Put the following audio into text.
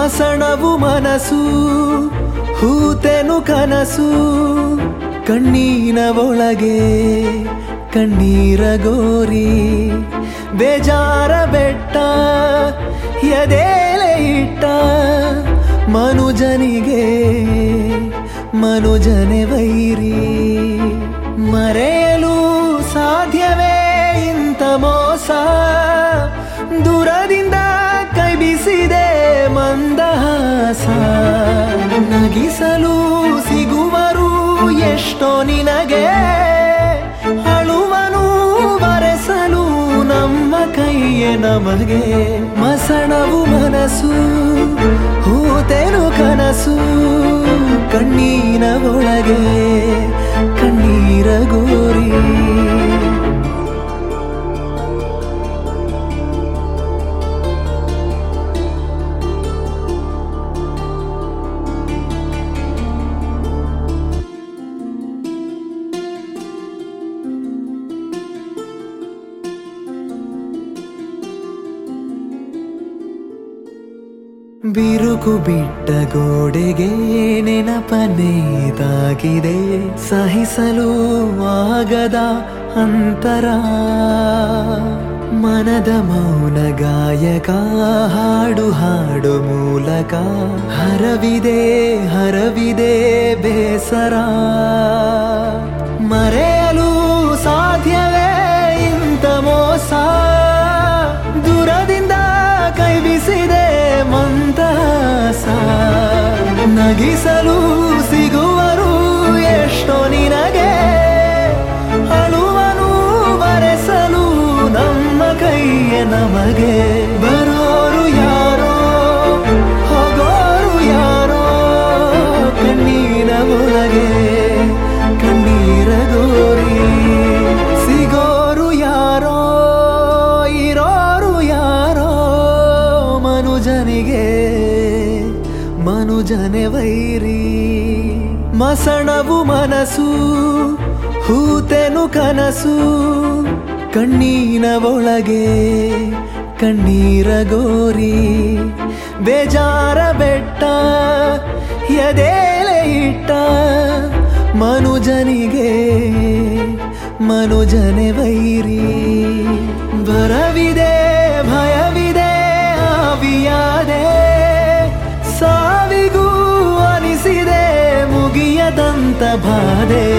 ಮಸಣವು ಮನಸ್ಸು ಹೂತೆನು ಕನಸು ಕಣ್ಣೀನ ಒಳಗೆ ಕಣ್ಣೀರ ಗೋರಿ ಬೇಜಾರ ಬೆಟ್ಟ ಎದೇಲೆ ಇಟ್ಟ ಮನುಜನಿಗೆ ಮನುಜನೆ ವೈರಿ ಮರೆಯಲು ಸಾಧ್ಯವೇ ಇಂಥ ಮೋಸ ದೂರದಿಂದ ಕೈ ಬೀಸಿದೆ ಮಂದಹಾಸ ನಗಿಸಲು ಸಿಗುವರು ಎಷ್ಟೋ ನಿನಗೆ ಅಳುವನು ಬರೆಸಲು ನಮ್ಮ ಕೈಯೇ ನಮಗೆ ಮಸಣವು ಮನಸ್ಸು ಹೂತೆನು ಕನಸು ಕಣ್ಣೀನ ಒಳಗೆ ಕಣ್ಣೀರ ಗೋರಿ ಬಿರುಕು ಬಿಟ್ಟ ಗೋಡೆಗೆ ನೆನಪನೇದಾಗಿದೆ ಸಹಿಸಲು ಆಗದ ಅಂತರ ಮನದ ಮೌನ ಗಾಯಕ ಹಾಡು ಹಾಡು ಮೂಲಕ ಹರವಿದೆ ಹರವಿದೆ ಬೇಸರ ಮರೆಯಲು ಸಾಧ್ಯವೇ ಇಂಥ ಮೋಸ ದೂರದಿಂದ ಕೈ ಬಿಸಿದೆ ಮಂದಹಾಸ ನಗಿಸಲು ಸಿಗುವರು ಎಷ್ಟೋ ನಿನಗೆ ಅಳುವನು ಬರೆಸಲು ನಮ್ಮ ಕೈಯ ನಮಗೆ ಬರೋರು ಯಾರೋ ಹೋಗೋರು ಯಾರೋ ಕಣ್ಣೀರ ಒಳಗೆ ಕಣ್ಣೀರ ಗೋರಿ ಸಿಗೋರು ಯಾರೋ ಇರೋರು ಯಾರೋ ಮನುಜನಿಗೆ ಮನುಜನೆ ವೈರಿ ಮಸಣವು ಮನಸ್ಸು ಹೂತೆನು ಕನಸು ಕಣ್ಣೀನ ಒಳಗೆ ಕಣ್ಣೀರ ಗೋರಿ ಬೇಜಾರ ಬೆಟ್ಟ ಎದೇಲೆ ಇಟ್ಟ ಮನುಜನಿಗೆ ಮನುಜನೆ ವೈರಿ ಬರವಿದೆ ಭಯವಿದೆ ಆವಿಯಾದೆ ಸಾವಿಗೂ ಅನಿಸಿದೆ ಮುಗಿಯದಂತ ಬಾಧೆ